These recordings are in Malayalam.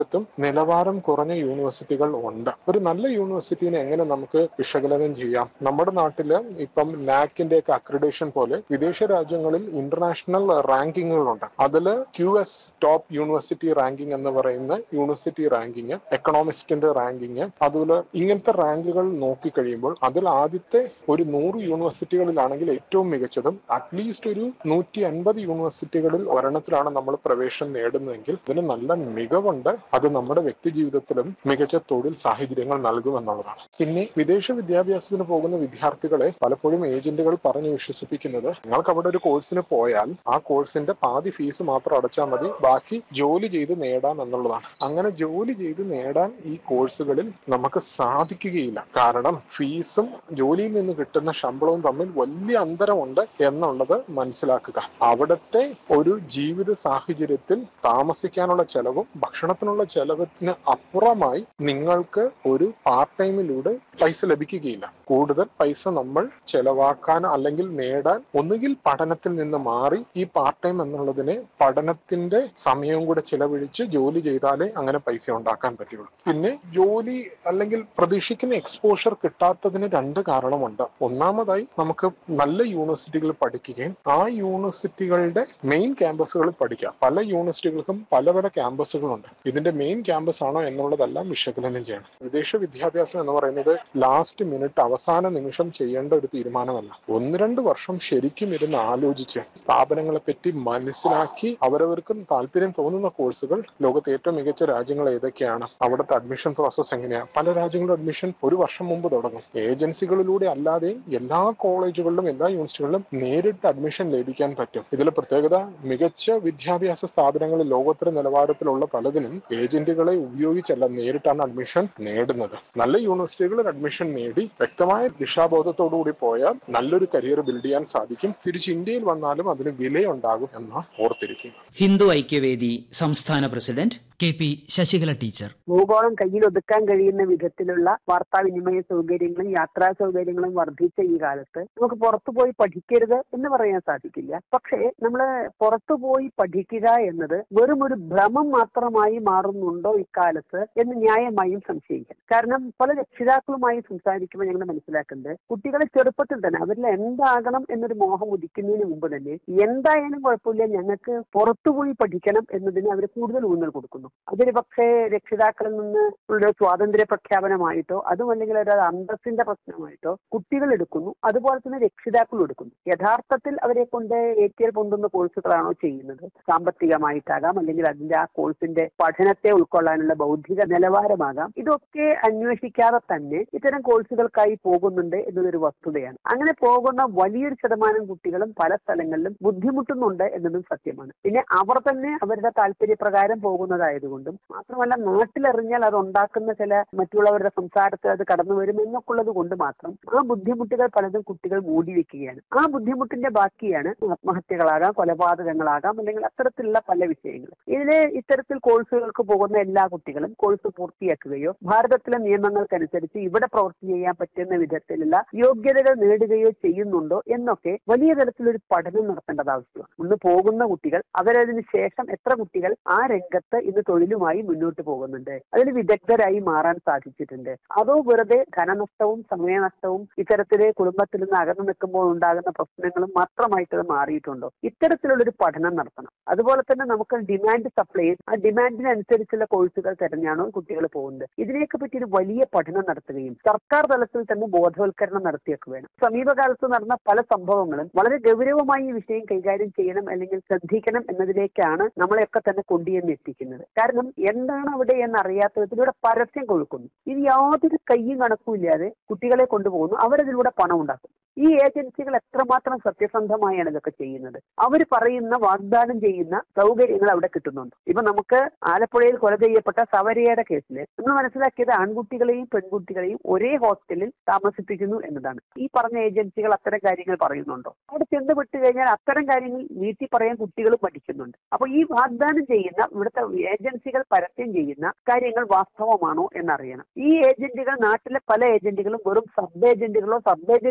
ത്തും നിലവാരം കുറഞ്ഞ യൂണിവേഴ്സിറ്റികൾ ഉണ്ട് ഒരു നല്ല യൂണിവേഴ്സിറ്റിനെ എങ്ങനെ നമുക്ക് വിശകലനം ചെയ്യാം നമ്മുടെ നാട്ടില് ഇപ്പം നാക്കിന്റെ ഒക്കെ അക്രഡേഷൻ പോലെ വിദേശ രാജ്യങ്ങളിൽ ഇന്റർനാഷണൽ റാങ്കിങ്ങുകളുണ്ട് അതില് Q S top university ranking എന്ന് പറയുന്ന യൂണിവേഴ്സിറ്റി റാങ്കിങ് എക്കണോമിസ്റ്റിന്റെ റാങ്കിങ് അതുപോലെ ഇങ്ങനത്തെ റാങ്കുകൾ നോക്കിക്കഴിയുമ്പോൾ അതിൽ ആദ്യത്തെ ഒരു നൂറ് യൂണിവേഴ്സിറ്റികളിലാണെങ്കിൽ ഏറ്റവും മികച്ചതും അറ്റ്ലീസ്റ്റ് ഒരു നൂറ്റി അൻപത് യൂണിവേഴ്സിറ്റികളിൽ ഒരെണ്ണത്തിലാണ് നമ്മൾ പ്രവേശനം നേടുന്നതെങ്കിൽ ഇതിന് നല്ല മികവുണ്ട് അത് നമ്മുടെ വ്യക്തി ജീവിതത്തിലും മികച്ച തൊഴിൽ സാഹചര്യങ്ങൾ നൽകുമെന്നുള്ളതാണ് പിന്നെ വിദേശ വിദ്യാഭ്യാസത്തിന് പോകുന്ന വിദ്യാർത്ഥികളെ പലപ്പോഴും ഏജന്റുകൾ പറഞ്ഞു വിശ്വസിപ്പിക്കുന്നത് നിങ്ങൾക്ക് അവിടെ ഒരു കോഴ്സിന് പോയാൽ ആ കോഴ്സിന്റെ പാതി ഫീസ് മാത്രം അടച്ചാൽ മതി ബാക്കി ജോലി ചെയ്ത് നേടാം എന്നുള്ളതാണ് അങ്ങനെ ജോലി ചെയ്ത് നേടാൻ ഈ കോഴ്സുകളിൽ നമുക്ക് സാധിക്കുകയില്ല കാരണം ഫീസും ജോലിയിൽ നിന്ന് കിട്ടുന്ന ശമ്പളവും തമ്മിൽ വലിയ അന്തരമുണ്ട് എന്നുള്ളത് മനസ്സിലാക്കുക അവിടുത്തെ ഒരു ജീവിത സാഹചര്യത്തിൽ താമസിക്കാനുള്ള ചെലവും ഭക്ഷണത്തിനുള്ള ചെലവത്തിന് അപ്പുറമായി നിങ്ങൾക്ക് ഒരു പാർട്ട് ടൈമിലൂടെ പൈസ ലഭിക്കുകയില്ല കൂടുതൽ പൈസ നമ്മൾ ചെലവാക്കാൻ അല്ലെങ്കിൽ നേടാൻ ഒന്നുകിൽ പഠനത്തിൽ നിന്ന് മാറി ഈ പാർട്ട് ടൈം എന്നുള്ളതിനെ പഠനത്തിന്റെ സമയവും കൂടെ ചെലവഴിച്ച് ജോലി ചെയ്താലേ അങ്ങനെ പൈസ ഉണ്ടാക്കാൻ പറ്റുള്ളൂ പിന്നെ ജോലി അല്ലെങ്കിൽ പ്രതീക്ഷിക്കുന്ന എക്സ്പോഷർ കിട്ടാത്തതിന് രണ്ട് കാരണമുണ്ട് ഒന്നാമതായി നമുക്ക് നല്ല യൂണിവേഴ്സിറ്റികളിൽ പഠിക്കുകയും ആ യൂണിവേഴ്സിറ്റികളുടെ മെയിൻ ക്യാമ്പസുകളിൽ പഠിക്കാം പല യൂണിവേഴ്സിറ്റികൾക്കും പല പല ക്യാമ്പസുകളുണ്ട് ഇതിന്റെ മെയിൻ ക്യാമ്പസ് ആണോ എന്നുള്ളതെല്ലാം വിശകലനം ചെയ്യണം വിദേശ വിദ്യാഭ്യാസം എന്ന് പറയുന്നത് ലാസ്റ്റ് മിനിറ്റ് അവസാന നിമിഷം ചെയ്യേണ്ട ഒരു തീരുമാനമല്ല ഒന്ന് രണ്ട് വർഷം ശരിക്കും ഇരുന്ന് ആലോചിച്ച് സ്ഥാപനങ്ങളെ പറ്റി മനസ്സിലാക്കി അവരവർക്ക് താല്പര്യം തോന്നുന്ന കോഴ്സുകൾ ലോകത്തെ ഏറ്റവും മികച്ച രാജ്യങ്ങൾ ഏതൊക്കെയാണ് അവിടുത്തെ അഡ്മിഷൻ പ്രോസസ് എങ്ങനെയാണ് പല രാജ്യങ്ങളുടെ അഡ്മിഷൻ ഒരു വർഷം മുമ്പ് തുടങ്ങും ഏജൻസികളിലൂടെ അല്ലാതെയും എല്ലാ കോളേജുകളിലും എല്ലാ യൂണിവേഴ്സിറ്റികളിലും നേരിട്ട് അഡ്മിഷൻ ലഭിക്കാൻ പറ്റും ഇതിലെ പ്രത്യേകത മികച്ച വിദ്യാഭ്യാസ സ്ഥാപനങ്ങളിൽ ലോകോത്തര നിലവാരത്തിലുള്ള പലതിനും ഏജന്റുകളെ ഉപയോഗിച്ചല്ല നേരിട്ടാണ് അഡ്മിഷൻ നേടുന്നത് നല്ല യൂണിവേഴ്സിറ്റികളിൽ അഡ്മിഷൻ നേടി വ്യക്തമായ ദിശാബോധത്തോടുകൂടി പോയാൽ നല്ലൊരു കരിയർ ബിൽഡ് ചെയ്യാൻ സാധിക്കും തിരിച്ച് ഇന്ത്യയിൽ വന്നാലും അതിന് വിലയുണ്ടാകും എന്ന് ഓർത്തിരിക്കുക ഹിന്ദു ഐക്യവേദി സംസ്ഥാന president K P Sasikala teacher ഭൂഗോളം കയ്യിൽ ഒതുക്കാൻ കഴിയുന്ന വിധത്തിലുള്ള വാർത്താവിനിമയ സൗകര്യങ്ങളും യാത്രാ സൗകര്യങ്ങളും വർദ്ധിച്ച ഈ കാലത്ത് നമുക്ക് പുറത്തു പോയി പഠിക്കരുത് എന്ന് പറയാൻ സാധിക്കില്ല പക്ഷേ നമ്മൾ പുറത്തു പോയി പഠിക്കുക എന്നത് വെറും ഒരു ഭ്രമം മാത്രമായി മാറുന്നുണ്ടോ ഇക്കാലത്ത് എന്ന് ന്യായമായും സംശയിക്കാം കാരണം പല രക്ഷിതാക്കളുമായി സംസാരിക്കുമ്പോൾ ഞങ്ങൾ മനസ്സിലാക്കുന്നത് കുട്ടികളെ ചെറുപ്പത്തിൽ തന്നെ അവരിൽ എന്താകണം എന്നൊരു മോഹം ഉദിക്കുന്നതിന് മുമ്പ് തന്നെ എന്തായാലും കുഴപ്പമില്ല ഞങ്ങൾക്ക് പുറത്തുപോയി പഠിക്കണം എന്നതിന് അവർ കൂടുതൽ ഊന്നൽ കൊടുക്കുന്നു അതൊരു പക്ഷേ രക്ഷിതാക്കളിൽ നിന്ന് ഉള്ള സ്വാതന്ത്ര്യ പ്രഖ്യാപനമായിട്ടോ അതുമല്ലെങ്കിൽ ഒരു അന്തസ്സിന്റെ പ്രശ്നമായിട്ടോ കുട്ടികൾ എടുക്കുന്നു അതുപോലെ തന്നെ രക്ഷിതാക്കളും എടുക്കുന്നു യഥാർത്ഥത്തിൽ അവരെ കൊണ്ട് ഏറ്റിയൽ പൊന്തുന്ന കോഴ്സുകളാണോ ചെയ്യുന്നത് സാമ്പത്തികമായിട്ടാകാം അല്ലെങ്കിൽ അതിന്റെ ആ കോഴ്സിന്റെ പഠനത്തെ ഉൾക്കൊള്ളാനുള്ള ബൗദ്ധിക നിലവാരമാകാം ഇതൊക്കെ അന്വേഷിക്കാതെ തന്നെ ഇത്തരം കോഴ്സുകൾക്കായി പോകുന്നുണ്ട് എന്നതൊരു വസ്തുതയാണ് അങ്ങനെ പോകുന്ന വലിയൊരു ശതമാനം കുട്ടികളും പല സ്ഥലങ്ങളിലും ബുദ്ധിമുട്ടുന്നുണ്ട് എന്നതും സത്യമാണ് പിന്നെ അവർ തന്നെ അവരുടെ താല്പര്യപ്രകാരം പോകുന്നതായതുകൊണ്ടും മാത്രമല്ല നാട്ടിലെറിഞ്ഞാൽ അത് ഉണ്ടാക്കുന്ന ചില മറ്റുള്ളവരുടെ സംസാരത്തിൽ അത് കടന്നു വരും എന്നൊക്കെയുള്ളത് കൊണ്ട് മാത്രം ആ ബുദ്ധിമുട്ടുകൾ പലതും കുട്ടികൾ മൂടി വെക്കുകയാണ് ആ ബുദ്ധിമുട്ടിന്റെ ബാക്കിയാണ് ആത്മഹത്യകളാകാം കൊലപാതകങ്ങളാകാം അല്ലെങ്കിൽ അത്തരത്തിലുള്ള പല വിഷയങ്ങൾ ഇതിലെ ഇത്തരത്തിൽ കോഴ്സുകൾക്ക് പോകുന്ന എല്ലാ കുട്ടികളും കോഴ്സ് പൂർത്തിയാക്കുകയോ ഭാരതത്തിലെ നിയമങ്ങൾക്കനുസരിച്ച് ഇവിടെ പ്രവൃത്തി ചെയ്യാൻ പറ്റുന്ന വിധത്തിലുള്ള യോഗ്യതകൾ നേടുകയോ ചെയ്യുന്നുണ്ടോ എന്നൊക്കെ വലിയ തരത്തിലൊരു പഠനം നടത്തേണ്ടത് ആവശ്യമാണ് ഇന്ന് പോകുന്ന കുട്ടികൾ അവരതിന് ശേഷം എത്ര കുട്ടികൾ ആ രംഗത്ത് ഇന്ന് തൊഴിലുമായി മുന്നോട്ട് പോകുന്നുണ്ട് അതിൽ വിദഗ്ധരായി മാറാൻ സാധിച്ചിട്ടുണ്ട് അതോ വെറുതെ ധനനഷ്ടവും സമയനഷ്ടവും ഇത്തരത്തിലെ കുടുംബത്തിൽ നിന്ന് അകന്നു നിൽക്കുമ്പോൾ ഉണ്ടാകുന്ന പ്രശ്നങ്ങളും മാത്രമായിട്ട് അത് മാറിയിട്ടുണ്ടോ ഇത്തരത്തിലുള്ളൊരു പഠനം നടത്തണം അതുപോലെ തന്നെ നമുക്ക് ഡിമാൻഡ് സപ്ലൈ ആ ഡിമാൻഡിനനുസരിച്ചുള്ള കോഴ്സുകൾ തിരഞ്ഞാണോ കുട്ടികൾ പോകുന്നത് ഇതിനെയൊക്കെ പറ്റി ഒരു വലിയ പഠനം നടത്തുകയും സർക്കാർ തലത്തിൽ തന്നെ ബോധവൽക്കരണം നടത്തിയൊക്കെ വേണം സമീപകാലത്ത് നടന്ന പല സംഭവങ്ങളും വളരെ ഗൗരവമായി ഈ വിഷയം കൈകാര്യം ചെയ്യണം അല്ലെങ്കിൽ ശ്രദ്ധിക്കണം എന്നതിലേക്കാണ് നമ്മളെയൊക്കെ തന്നെ കൊണ്ടുചെന്ന് എത്തിക്കുന്നത് കാരണം എന്താണ് അവിടെ എന്നറിയാത്ത വിധത്തിലൂടെ പരസ്യം കൊഴുക്കുന്നു ഇത് യാതൊരു കയ്യും കണക്കുമില്ലാതെ കുട്ടികളെ കൊണ്ടുപോകുന്നു അവരതിലൂടെ പണം ഉണ്ടാക്കും ഈ ഏജൻസികൾ എത്രമാത്രം സത്യസന്ധമായാണ് ഇതൊക്കെ ചെയ്യുന്നത് അവർ പറയുന്ന വാഗ്ദാനം ചെയ്യുന്ന സൗകര്യങ്ങൾ അവിടെ കിട്ടുന്നുണ്ട് ഇപ്പൊ നമുക്ക് ആലപ്പുഴയിൽ കൊല ചെയ്യപ്പെട്ട സവരയുടെ കേസിൽ നമ്മൾ മനസ്സിലാക്കിയത് ആൺകുട്ടികളെയും പെൺകുട്ടികളെയും ഒരേ ഹോസ്റ്റലിൽ താമസിപ്പിക്കുന്നു എന്നതാണ് ഈ പറഞ്ഞ ഏജൻസികൾ അത്തരം കാര്യങ്ങൾ പറയുന്നുണ്ടോ അവിടെ ചെന്ന് വിട്ടു കഴിഞ്ഞാൽ അത്തരം കാര്യങ്ങൾ വീട്ടിൽ പറയാൻ കുട്ടികളും പഠിക്കുന്നുണ്ട് അപ്പൊ ഈ വാഗ്ദാനം ചെയ്യുന്ന ഇവിടുത്തെ ഏജൻസികൾ പരസ്യം ചെയ്യുന്ന കാര്യങ്ങൾ വാസ്തവമാണോ എന്നറിയണം ഈ ഏജന്റുകൾ നാട്ടിലെ പല ഏജന്റുകളും വെറും സബ് ഏജന്റുകളോ സബ് ഏജന്റുകളുടെ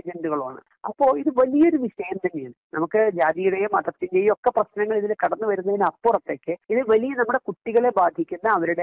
ഏജന്റുകളുമാണ് അപ്പോൾ ഇത് വലിയൊരു വിഷയം തന്നെയാണ് നമുക്ക് ജാതിയുടെയും മതത്തിന്റെയും ഒക്കെ പ്രശ്നങ്ങൾ ഇതിൽ കടന്നു വരുന്നതിന് അപ്പുറത്തേക്ക് ഇത് വലിയ നമ്മുടെ കുട്ടികളെ ബാധിക്കുന്ന അവരുടെ